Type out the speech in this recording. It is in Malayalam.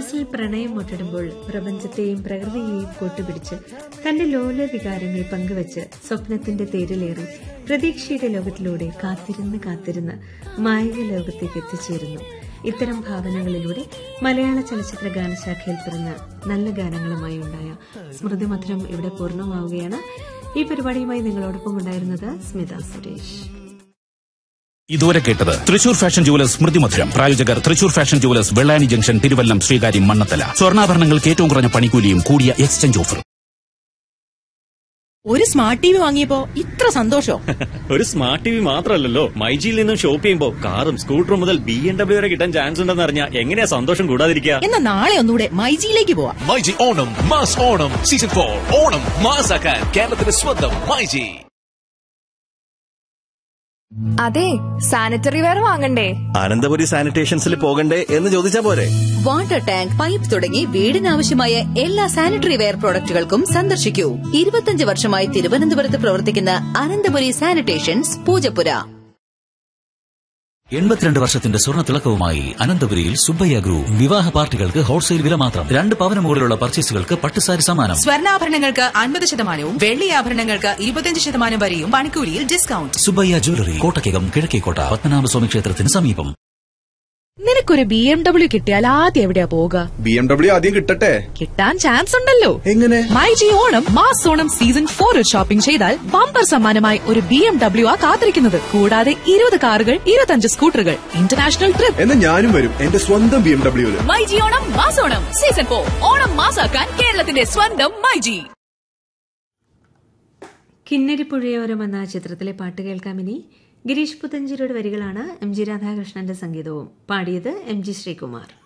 മനസ്സിൽ പ്രണയം മുട്ടിടുമ്പോൾ പ്രപഞ്ചത്തെയും പ്രകൃതിയെയും കൂട്ടുപിടിച്ച് തന്റെ ലോല വികാരങ്ങൾ പങ്കുവച്ച് സ്വപ്നത്തിന്റെ തേരിലേറി പ്രതീക്ഷയുടെ ലോകത്തിലൂടെ കാത്തിരുന്ന് കാത്തിരുന്ന് മായിക ലോകത്തേക്ക് എത്തിച്ചേരുന്നു ഇത്തരം ഭാവനകളിലൂടെ മലയാള ചലച്ചിത്ര ഗാനശാഖയിൽ പിറന്ന നല്ല ഗാനങ്ങളുമായി ഉണ്ടായ സ്മൃതി മധുരം ഇവിടെ പൂർണ്ണമാവുകയാണ് ഈ പരിപാടിയുമായി നിങ്ങളോടൊപ്പം ഉണ്ടായിരുന്നത് സ്മിത സുരേഷ് ഇതുവരെ കേട്ടത് തൃശൂർ ഫാഷൻ ജുവലേഴ്സ് സ്മൃതി മധുരം പ്രായോജകർ Thrissur fashion jewellers Vellani junction Thiruvallam Sreekaryam Mannanthala സ്വർണ്ണാഭരണങ്ങൾക്ക് ഏറ്റവും കുറഞ്ഞ പണിക്കൂലിയും കൂടിയ എക്സ്ചേഞ്ച് ഓഫറും ഒരു സ്മാർട്ട് ടി വി വാങ്ങിയപ്പോ ഇത്ര സന്തോഷോ ഒരു സ്മാർട്ട് ടി വി മാത്രമല്ലല്ലോ മൈജിയിൽ നിന്നും ഷോപ്പ് ചെയ്യുമ്പോ കാറും സ്കൂട്ടറും മുതൽ ബി എം ഡബ്ല്യു വരെ കിട്ടാൻ ചാൻസ് ഉണ്ടെന്ന് അറിഞ്ഞാൽ എങ്ങനെയാ സന്തോഷം കൂടാതിരിക്കുക എന്നാ നാളെ ഒന്നുകൂടെ മൈജിയിലേക്ക് പോവാം myG Onam mass Onam season four Onam മാസാക്കാൻ കേരളത്തിന്റെ സ്വന്തം മൈജി അതെ സാനിറ്ററി വെയർ വാങ്ങണ്ടേ അനന്തപുരി സാനിറ്റേഷൻസിൽ പോകണ്ടേ എന്ന് ചോദിച്ചാ പോരെ വാട്ടർ ടാങ്ക് പൈപ്പ് തുടങ്ങി വീടിനാവശ്യമായ എല്ലാ സാനിറ്ററി വെയർ പ്രോഡക്റ്റുകൾക്കും സന്ദർശിക്കൂ ഇരുപത്തിയഞ്ച് വർഷമായി തിരുവനന്തപുരത്ത് പ്രവർത്തിക്കുന്ന അനന്തപുരി സാനിറ്റേഷൻസ് പൂജപ്പുര എൺപത്തിരണ്ട് വർഷത്തിന്റെ സ്വർണ്ണ തിളക്കവുമായി അനന്തപുരിയിൽ സുബ്ബയ്യ ഗ്രൂപ്പ് വിവാഹ പാർട്ടികൾക്ക് ഹോൾസെയിൽ വില മാത്രം രണ്ട് പവന് മുകളിലുള്ള പർച്ചേസുകൾക്ക് പട്ടുസാരി സമ്മാനം സ്വർണ്ണാഭരണങ്ങൾക്ക് അൻപത് ശതമാനവും വെള്ളി ആഭരണങ്ങൾക്ക് ഇരുപത്തിയഞ്ച് ശതമാനം വരെയും പണിക്കൂലിയിൽ ഡിസ്കൗണ്ട് സുബ്ബയ്യ ജ്വല്ലറി കോട്ടയ്ക്കകം കിഴക്കേക്കോട്ട പത്മനാഭസ്വാമി ക്ഷേത്രത്തിന് സമീപം നിനക്കൊരു ബി എം ഡബ്ല്യു കിട്ടിയാൽ ആദ്യം എവിടെയാ പോവുക ബി എം ഡബ്ല്യു ആദ്യം കിട്ടട്ടെ കിട്ടാൻ ചാൻസ് ഉണ്ടല്ലോ എങ്ങനെ myG Onam mass Onam season ഫോറിൽ ഷോപ്പിംഗ് ചെയ്താൽ ബമ്പർ സമ്മാനമായി ഒരു ബി എം ഡബ്ല്യു ആ കാത്തിരിക്കുന്നത് കൂടാതെ ഇരുപത് കാറുകൾ ഇരുപത്തഞ്ച് സ്കൂട്ടറുകൾ ഇന്റർനാഷണൽ ട്രിപ്പ് എന്നാ ഞാനും വരും എന്റെ സ്വന്തം ബി എം ഡബ്ല്യുവില് myG Onam mass Onam season four Onam മാസാക്കാൻ കേരളത്തിന്റെ സ്വന്തം മൈ ജി കിന്നരിപ്പുഴയോരം എന്ന ചിത്രത്തിലെ പാട്ട് കേൾക്കാമിനി ഗിരീഷ് പുത്തഞ്ചേരിയുടെ വരികളാണ് എം ജി രാധാകൃഷ്ണന്റെ സംഗീതവും പാടിയത് എം ജി ശ്രീകുമാർ